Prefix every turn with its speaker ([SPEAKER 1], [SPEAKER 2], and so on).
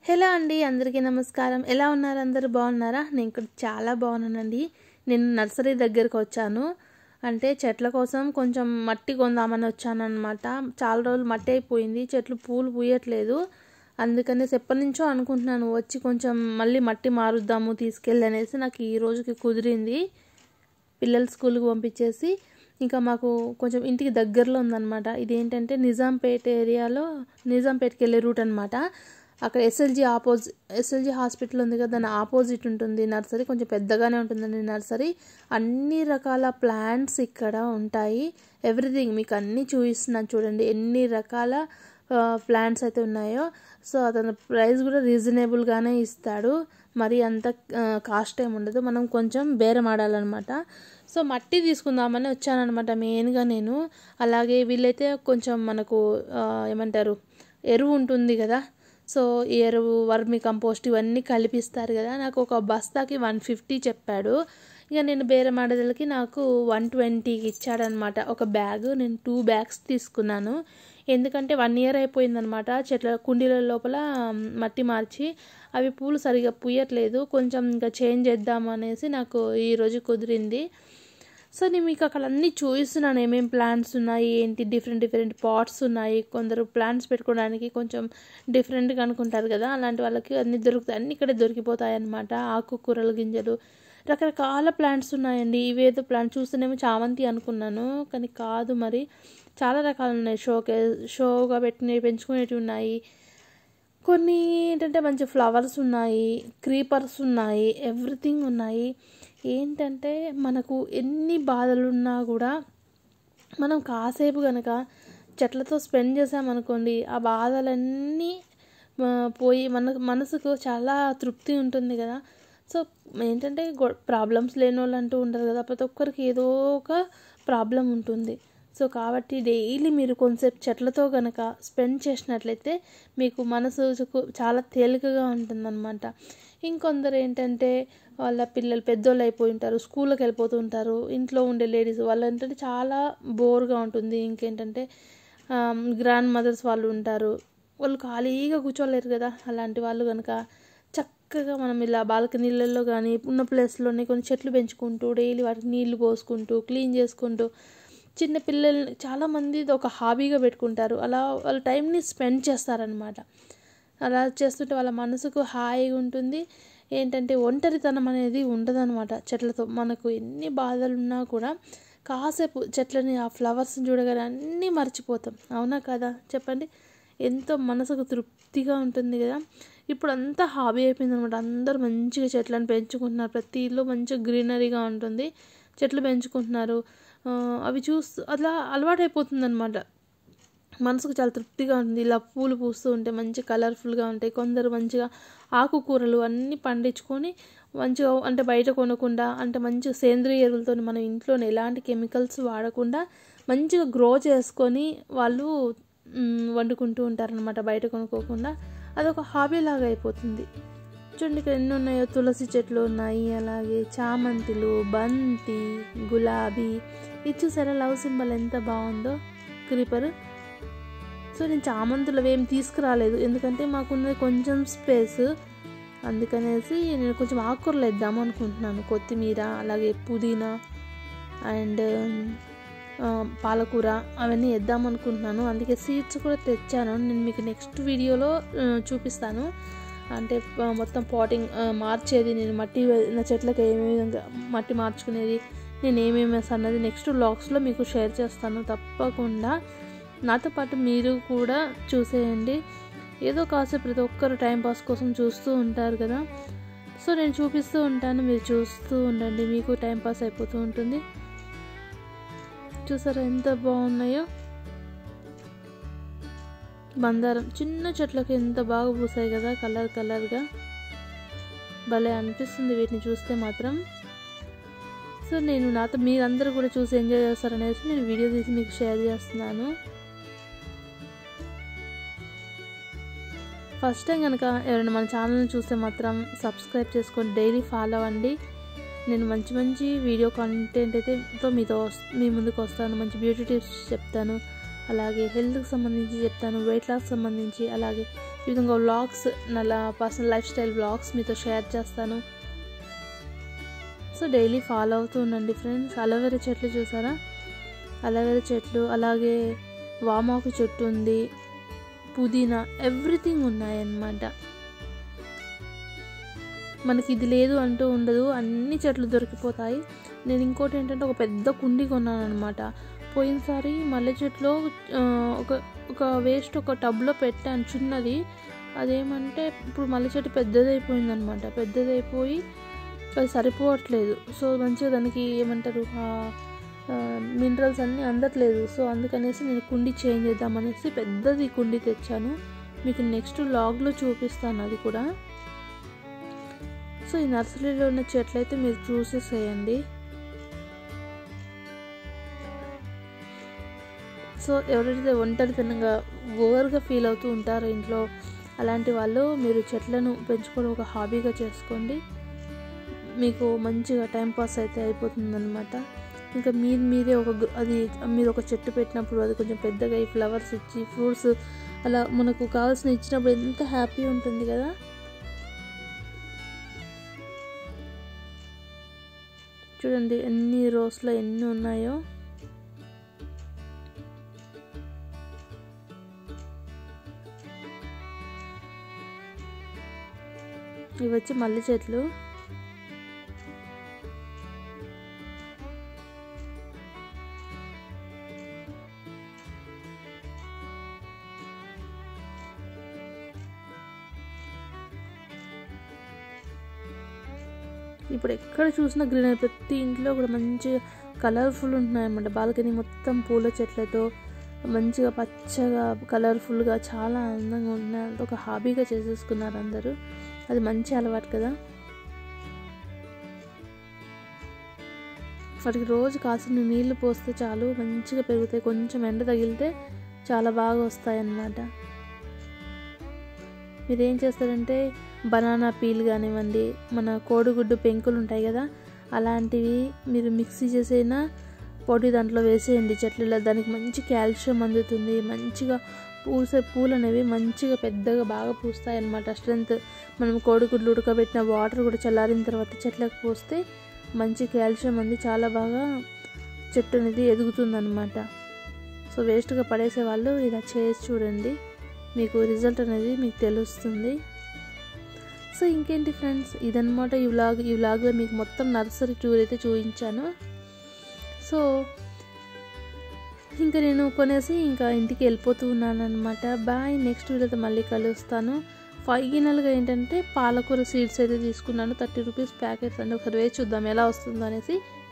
[SPEAKER 1] hello అండి అందరికీ నమస్కారం ఎలా ఉన్నారు అందరూ బాగున్నారా నేను ఇక్కడ చాలా బాగున్నానండి నేను నర్సరీ దగ్గరికి వచ్చాను అంటే చెట్ల కోసం కొంచెం మట్టి కొందామని వచ్చాను అనమాట చాలా రోజులు మట్టి అయిపోయింది చెట్లు పూలు పూయట్లేదు అందుకనే ఎప్పటి నుంచో అనుకుంటున్నాను వచ్చి కొంచెం మళ్ళీ మట్టి మారుద్దాము తీసుకెళ్ళి అనేసి నాకు ఈ రోజుకి కుదిరింది పిల్లలు స్కూల్కి పంపించేసి ఇంకా మాకు కొంచెం ఇంటికి దగ్గరలో ఉందన్నమాట ఇదేంటంటే నిజాంపేట ఏరియాలో నిజాంపేటకి వెళ్ళే రూట్ అనమాట అక్కడ ఎస్ఎల్జి ఆపోజిట్ ఎస్ఎల్జి హాస్పిటల్ ఉంది కదా దాని ఆపోజిట్ ఉంటుంది నర్సరీ కొంచెం పెద్దగానే ఉంటుందండి నర్సరీ అన్ని రకాల ప్లాంట్స్ ఇక్కడ ఉంటాయి ఎవ్రీథింగ్ మీకు అన్నీ చూపిస్తున్నాను చూడండి ఎన్ని రకాల ప్లాంట్స్ అయితే ఉన్నాయో సో అతను ప్రైస్ కూడా రీజనబుల్గానే ఇస్తాడు మరి అంత కాస్ట్ ఏమి ఉండదు మనం కొంచెం బేరం ఆడాలన్నమాట సో మట్టి తీసుకుందామని వచ్చానమాట మెయిన్గా నేను అలాగే వీళ్ళైతే కొంచెం మనకు ఏమంటారు ఎరువు ఉంటుంది కదా సో ఈ ఎరువు వర్మి కంపోస్ట్ ఇవన్నీ కలిపిస్తారు కదా నాకు ఒక బస్తాకి వన్ ఫిఫ్టీ చెప్పాడు ఇక నేను బేరం ఆడేదలకి నాకు వన్ ట్వంటీకి ఇచ్చాడనమాట ఒక బ్యాగ్ నేను టూ బ్యాగ్స్ తీసుకున్నాను ఎందుకంటే వన్ ఇయర్ అయిపోయిందనమాట చెట్ల కుండీల లోపల మట్టి మార్చి అవి పూలు సరిగా పూయట్లేదు కొంచెం ఇంకా చేంజ్ చేద్దాం అనేసి నాకు ఈరోజు కుదిరింది సో నేను మీకు అక్కడ అన్నీ చూపిస్తున్నాను ఏమేమి ప్లాంట్స్ ఉన్నాయి ఏంటి డిఫరెంట్ డిఫరెంట్ పాట్స్ ఉన్నాయి కొందరు ప్లాంట్స్ పెట్టుకోవడానికి కొంచెం డిఫరెంట్గా అనుకుంటారు కదా అలాంటి వాళ్ళకి అన్నీ దొరుకుతాయి అన్నీ ఇక్కడే దొరికిపోతాయి అన్నమాట ఆకుకూరల గింజలు రకరకాల ప్లాంట్స్ ఉన్నాయండి ఇవేదో ప్లాంట్ చూస్తేనేమో చామంతి అనుకున్నాను కానీ కాదు మరి చాలా రకాలు ఉన్నాయి షోకే షోగా పెట్టినవి పెంచుకునేవి ఉన్నాయి కొన్ని ఏంటంటే మంచి ఫ్లవర్స్ ఉన్నాయి క్రీపర్స్ ఉన్నాయి ఎవ్రీథింగ్ ఉన్నాయి ఏంటంటే మనకు ఎన్ని బాధలున్నా కూడా మనం కాసేపు కనుక చెట్లతో స్పెండ్ చేసామనుకోండి ఆ బాధలన్నీ పోయి మన మనసుకు చాలా తృప్తి ఉంటుంది కదా సో ఏంటంటే ప్రాబ్లమ్స్ లేని వాళ్ళు అంటూ ఉంటారు కదా ప్రతి ఒక్కరికి ఏదో ఒక ప్రాబ్లం ఉంటుంది సో కాబట్టి డైలీ మీరు కొంచెంసేపు చెట్లతో కనుక స్పెండ్ చేసినట్లయితే మీకు మనసుకు చాలా తేలికగా ఉంటుందన్నమాట ఇంకొందరు ఏంటంటే వాళ్ళ పిల్లలు పెద్దోళ్ళు అయిపోయి ఉంటారు స్కూల్కి వెళ్ళిపోతూ ఉంటారు ఇంట్లో ఉండే లేడీస్ వాళ్ళు ఏంటంటే చాలా బోర్గా ఉంటుంది ఇంకేంటంటే గ్రాండ్ మదర్స్ వాళ్ళు ఉంటారు వాళ్ళు ఖాళీగా కూర్చోలేరు కదా అలాంటి వాళ్ళు కనుక చక్కగా మనం ఇలా బాల్కనీలలో కానీ ఉన్న ప్లేస్లోనే కొన్ని చెట్లు పెంచుకుంటూ డైలీ వాటికి నీళ్లు పోసుకుంటూ క్లీన్ చేసుకుంటూ చిన్న పిల్లల్ని చాలామంది ఇది ఒక హాబీగా పెట్టుకుంటారు అలా వాళ్ళ టైంని స్పెండ్ చేస్తారనమాట అలా చేస్తుంటే వాళ్ళ మనసుకు హాయిగా ఉంటుంది ఏంటంటే ఒంటరితనం అనేది ఉండదన్నమాట చెట్లతో మనకు ఎన్ని బాధలు ఉన్నా కూడా కాసేపు చెట్లని ఆ ఫ్లవర్స్ని చూడగానే అన్నీ మర్చిపోతాం అవునా కదా చెప్పండి ఎంతో మనసుకు తృప్తిగా ఉంటుంది కదా ఇప్పుడు అంతా హాబీ అయిపోయింది అనమాట అందరూ మంచిగా చెట్లను పెంచుకుంటున్నారు ప్రతి ఇల్లు మంచిగా గ్రీనరీగా ఉంటుంది చెట్లు పెంచుకుంటున్నారు అవి చూస్తూ అట్లా అలవాటైపోతుంది అనమాట మనసుకు చాలా తృప్తిగా ఉంటుంది ఇలా పూలు పూస్తూ ఉంటే మంచి కలర్ఫుల్గా ఉంటాయి కొందరు మంచిగా ఆకుకూరలు అన్నీ పండించుకొని మంచిగా అంటే బయట కొనకుండా అంటే మంచిగా సేంద్రియ ఎరువులతో మనం ఇంట్లోనే ఎలాంటి కెమికల్స్ వాడకుండా మంచిగా గ్రో చేసుకొని వాళ్ళు వండుకుంటూ ఉంటారనమాట బయట కొనుక్కోకుండా అదొక హాబీ లాగా అయిపోతుంది చూడండి ఇక్కడ ఎన్ని ఉన్నాయో తులసి చెట్లు ఉన్నాయి అలాగే చామంతులు బంతి గులాబీ ఇది చూసారా లవ్ సింబల్ ఎంత బాగుందో క్రీపర్ సో నేను చామంతులు ఏం తీసుకురాలేదు ఎందుకంటే మాకున్నది కొంచెం స్పేస్ అందుకనేసి నేను కొంచెం ఆకుకూరలు వేద్దాం అనుకుంటున్నాను కొత్తిమీర అలాగే పుదీనా అండ్ పాలకూర అవన్నీ వేద్దాం అనుకుంటున్నాను అందుకే సీడ్స్ కూడా తెచ్చాను నేను మీకు నెక్స్ట్ వీడియోలో చూపిస్తాను అంటే మొత్తం పాటింగ్ మార్చేది నేను మట్టి నా చెట్లకు ఏమే విధంగా మట్టి మార్చుకునేది నేను ఏమేమి అన్నది నెక్స్ట్ బ్లాగ్స్లో మీకు షేర్ చేస్తాను తప్పకుండా నాతో పాటు మీరు కూడా చూసేయండి ఏదో కాసేపు ప్రతి ఒక్కరు టైంపాస్ కోసం చూస్తూ ఉంటారు కదా సో నేను చూపిస్తూ ఉంటాను మీరు చూస్తూ ఉండండి మీకు టైంపాస్ అయిపోతూ ఉంటుంది చూసారా ఎంత బాగున్నాయో బందారం చిన్న చెట్లకు ఎంత బాగా పూసాయి కదా కలర్ కలర్గా భలే అనిపిస్తుంది వీటిని చూస్తే మాత్రం సో నేను నాతో మీరందరూ కూడా చూసి ఎంజాయ్ చేస్తారనేసి నేను వీడియో తీసి మీకు షేర్ చేస్తున్నాను ఫస్ట్ టైం కనుక ఎవరైనా మన ఛానల్ని చూస్తే మాత్రం సబ్స్క్రైబ్ చేసుకొని డైలీ ఫాలో అవ్వండి నేను మంచి మంచి వీడియో కంటెంట్ అయితే తో మీతో మీ ముందుకు వస్తాను మంచి బ్యూటీ టిప్స్ చెప్తాను అలాగే హెల్త్కి సంబంధించి చెప్తాను వెయిట్ లాస్ సంబంధించి అలాగే ఈ విధంగా వ్లాగ్స్ నా పర్సనల్ లైఫ్ స్టైల్ వ్లాగ్స్ మీతో షేర్ చేస్తాను సో డైలీ ఫాలో అవుతూ ఉండండి ఫ్రెండ్స్ అలోవెరా చెట్లు చూసారా అలోవెరా చెట్లు అలాగే వామాకు చెట్టు ఉంది పుదీనా ఎవ్రీథింగ్ ఉన్నాయన్నమాట మనకి ఇది లేదు అంటూ ఉండదు అన్ని చెట్లు దొరికిపోతాయి నేను ఇంకోటి ఏంటంటే ఒక పెద్ద కుండి కొన్నాను అనమాట పోయినసారి మల్లె చెట్లో ఒక ఒక వేస్ట్ ఒక టబ్లో పెట్టాను చిన్నది అదేమంటే ఇప్పుడు మల్లె చెట్టు పెద్దదైపోయిందనమాట పెద్దదైపోయి అది సరిపోవట్లేదు సో మంచిగా దానికి ఏమంటారు మినరల్స్ అన్నీ అందట్లేదు సో అందుకనేసి నేను కుండి చేంజ్ చేద్దామనేసి పెద్దది కుండి తెచ్చాను మీకు నెక్స్ట్ లాగ్లో చూపిస్తాను అది కూడా సో ఈ నర్సరీలో ఉన్న చెట్లు అయితే మీరు చూసేసేయండి సో ఎవరైతే ఒంటరితనంగా ఓవర్గా ఫీల్ అవుతూ ఉంటారో ఇంట్లో అలాంటి వాళ్ళు మీరు చెట్లను పెంచుకోవడం ఒక హాబీగా చేసుకోండి మీకు మంచిగా టైంపాస్ అయితే అయిపోతుందన్నమాట ఇంకా మీరు మీరే ఒక అది మీరు ఒక చెట్టు పెట్టినప్పుడు అది కొంచెం పెద్దగా ఈ ఫ్లవర్స్ ఇచ్చి ఫ్రూట్స్ అలా మనకు కావాల్సిన ఇచ్చినప్పుడు ఎంత హ్యాపీ ఉంటుంది కదా చూడండి ఎన్ని రోస్లో ఎన్ని ఉన్నాయో ఇవి వచ్చి మల్లె చెట్లు ఇప్పుడు ఎక్కడ చూసినా గ్రీనరీ ప్రతి ఇంట్లో కూడా మంచిగా కలర్ఫుల్ ఉంటున్నాయి అన్నమాట బాల్కనీ మొత్తం పూల చెట్లతో మంచిగా పచ్చగా కలర్ఫుల్గా చాలా అందంగా ఉంటున్నాయి ఒక హాబీగా చేసేసుకున్నారు అందరూ అది మంచి అలవాటు కదా వాటికి రోజు కాసిన నీళ్లు పోస్తే చాలు మంచిగా పెరుగుతాయి కొంచెం ఎండ తగిలితే చాలా బాగా వస్తాయి అన్నమాట మీరు ఏం చేస్తారంటే బనానా పీల్ కానివ్వండి మన కోడిగుడ్డు పెంకులు ఉంటాయి కదా అలాంటివి మీరు మిక్సీ చేసైనా పొడి దాంట్లో వేసేయండి చెట్లలో దానికి మంచి కాల్షియం అందుతుంది మంచిగా పూసే పూలు అనేవి మంచిగా పెద్దగా బాగా పూస్తాయి అన్నమాట స్ట్రెంత్ మనం కోడిగుడ్లు ఉడకబెట్టిన వాటర్ కూడా చల్లారిన తర్వాత చెట్లకు పోస్తే మంచి కాల్షియం అంది చాలా బాగా చెట్టు అనేది ఎదుగుతుంది అనమాట సో వేస్ట్గా పడేసే వాళ్ళు ఇలా చేసి చూడండి మీకు రిజల్ట్ అనేది మీకు తెలుస్తుంది సో ఇంకేంటి ఫ్రెండ్స్ ఇదనమాట ఈ వ్లాగ్ ఈ వ్లాగ్లో మీకు మొత్తం నర్సరీ టూర్ అయితే చూపించాను సో ఇంకా నేను కొనేసి ఇంకా ఇంటికి వెళ్ళిపోతూ ఉన్నాను అనమాట బాయ్ నెక్స్ట్ వీడియోతో మళ్ళీ కలుస్తాను ఫైనల్గా ఏంటంటే పాలకూర సీడ్స్ అయితే తీసుకున్నాను థర్టీ రూపీస్ ప్యాకెట్స్ అండి ఒకసారి వేసి చూద్దాం ఎలా వస్తుందో అనేసి